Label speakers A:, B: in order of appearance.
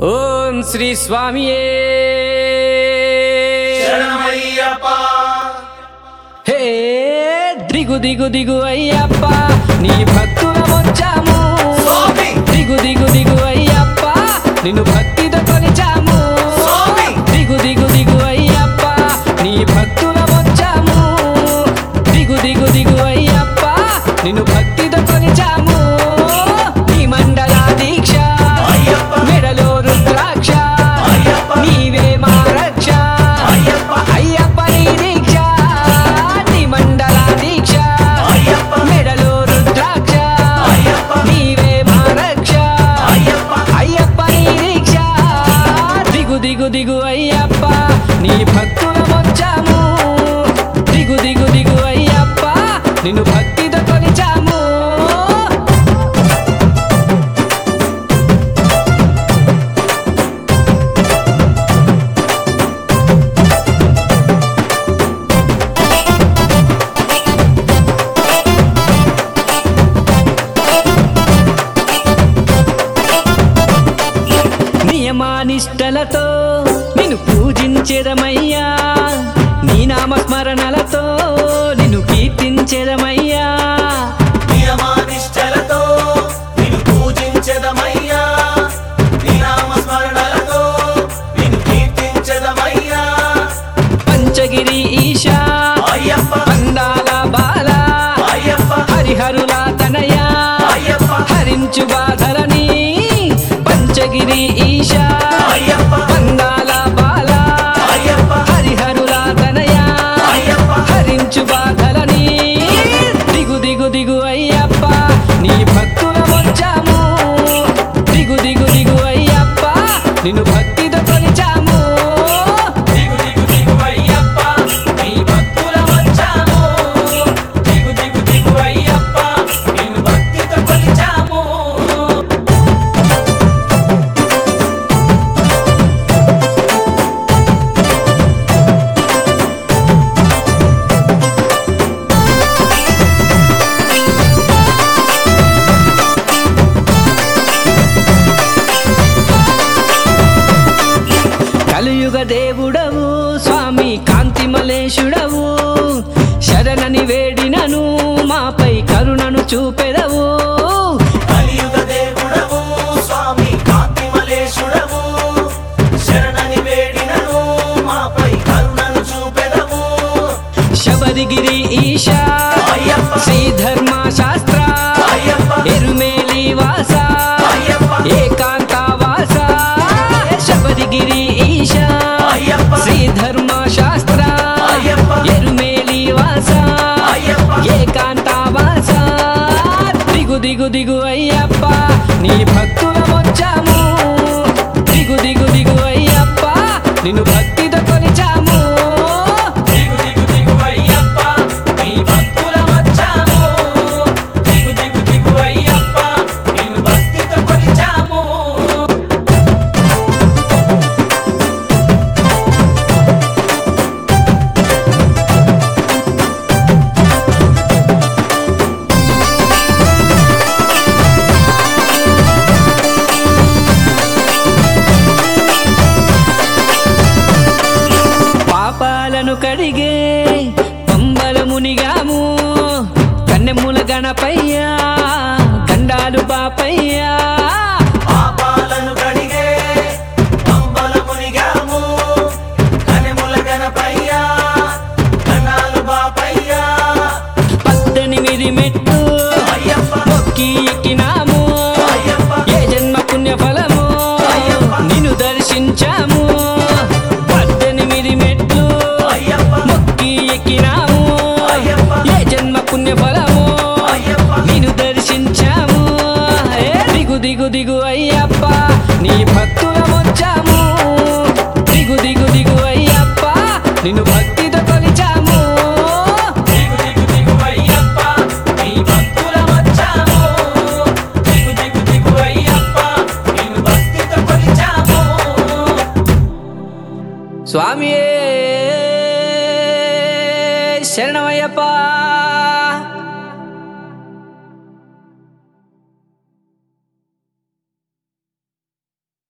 A: ఓం శ్రీ స్వామియే
B: శరణమయ్యప్ప
A: హే దిగు దిగు దిగు అయ్యప్ప నీ భక్తుల వచ్చాము
B: స్వామి!
A: దిగు దిగు దిగు అయ్యప్ప నిన్ను భక్తితో కొలిచాము
B: స్వామి!
A: దిగు దిగు దిగు అయ్యప్ప నీ భక్తుల వచ్చాము దిగు దిగు దిగు అయ్యప్ప నిన్ను భక్తితో కొలిచాము నీ మండల దీక్ష
B: అయ్యప్ప!
A: మెడలో రుద్రాక్ష
B: అయ్యప్ప!
A: నీవే మా రక్ష
B: అయ్యప్ప!
A: అయ్యప్ప నీ దీక్ష నీ మండల దీక్ష
B: అయ్యప్ప!
A: మెడలో రుద్రాక్ష
B: అయ్యప్ప!
A: నీవే మా రక్ష
B: అయ్యప్ప!
A: అయ్యప్ప నీ దీక్ష దిగు దిగు దిగు అయ్యప్ప నీ భక్తుల వచ్చాము దిగు దిగు దిగు అయ్యప్ప నిన్ను భక్తితో కొలిచాము నియమానిష్టలతో నిన్ను పూజించేదమయ్యా నీ నామస్మరణలతో నిన్ను కీర్తించేదమయ్యా
B: నియమానిష్టలతో నిన్ను పూజించెదమయ్యా నీ నామస్మరణలతో నిన్ను కీర్తించెదమయ్యా
A: పంచగిరి ఈశా
B: అయ్యప్ప
A: అందాల బాల
B: అయ్యప్ప
A: హరిహరుల తనయ
B: అయ్యప్ప
A: హరించు బాధలని పంచగిరి ఈశా
B: అయ్యప్ప
A: అందాల బాల
B: అయ్యప్ప
A: హరిహరుల తనయ
B: అయ్యప్ప
A: హరించు బాధలని దిగు దిగు దిగు అయ్యప్ప నీ భక్తుల వచ్చాము దిగు దిగు దిగు అయ్యప్ప నిన్ను భక్తితో కొలిచాము
B: దిగు దిగు దిగు అయ్యప్ప నీ భక్తుల వచ్చాము దిగు దిగు దిగు అయ్యప్ప నిన్ను భక్తితో కొలిచాము
A: కలియుగ దేవుడవు స్వామి కాంతిమలేశుడవు శరణని వేడినను మాపై కరుణను చూపెదవు
B: కలియుగ దేవుడవు స్వామి కాంతిమలేశుడవు శరణని వేడినను మాపై కరుణను చూపెదవు
A: శబరిగిరి ఈశా
B: అయ్యప్ప
A: శ్రీధర్మ శాస్త్ర
B: అయ్యప్ప
A: ఎరుమేలి వాస
B: అయ్యప్ప
A: ఏకాంత వాస శబరిగిరి ఈశా
B: అయ్యప్ప
A: శ్రీధర్మ శాస్త్ర
B: అయ్యప్ప
A: ఎరుమేలి వాస
B: అయ్యప్ప
A: ఏకాంత వాస దిగు దిగు దిగు అయ్యప్ప నీ భక్తుల వచ్చాము దిగు దిగు దిగు అయ్యప్ప నిన్ను భక్తితో కొలిచాము
B: దిగు దిగు దిగు అయ్యప్ప నీ భక్తుల వచ్చాము దిగు దిగు దిగు అయ్యప్ప నిన్ను భక్తితో కొలిచాము
A: పాపాలను కడిగే పంబల మునిగాము కన్నెముల గణపయ్యా గండాలు బాపయ్యా
B: పాపాలను కడిగే పంబల మునిగాము కనెముల గణపయ్యా కన్నాలు బాపయ్యా
A: పద్దెనిమిది మెట్టు
B: అయ్యప్ప
A: మొక్కి ఎక్కినాము
B: అయ్యప్ప
A: ఏ జన్మ పుణ్య ఫలము
B: అయ్యప్ప.
A: నిన్ను దర్శించాము పద్దెనిమిది మెట్లు
B: అయ్యప్ప
A: మొక్కి ఎక్కినాము
B: అయ్యప్ప.
A: ఏ జన్మ పుణ్య ఫలము
B: అయ్యప్ప
A: నిన్ను దర్శించాము ఏ దిగు దిగు దిగు అయ్యప్ప నీ భక్తుల వచ్చాము దిగు దిగు దిగు అయ్యప్ప నిన్ను భక్తితో కొలిచాము
B: దిగు దిగు దిగు అయ్యప్ప నీ భక్తుల వచ్చాము దిగు దిగు దిగు అయ్యప్ప నిన్ను భక్తితో కొలిచాము
A: స్వామియే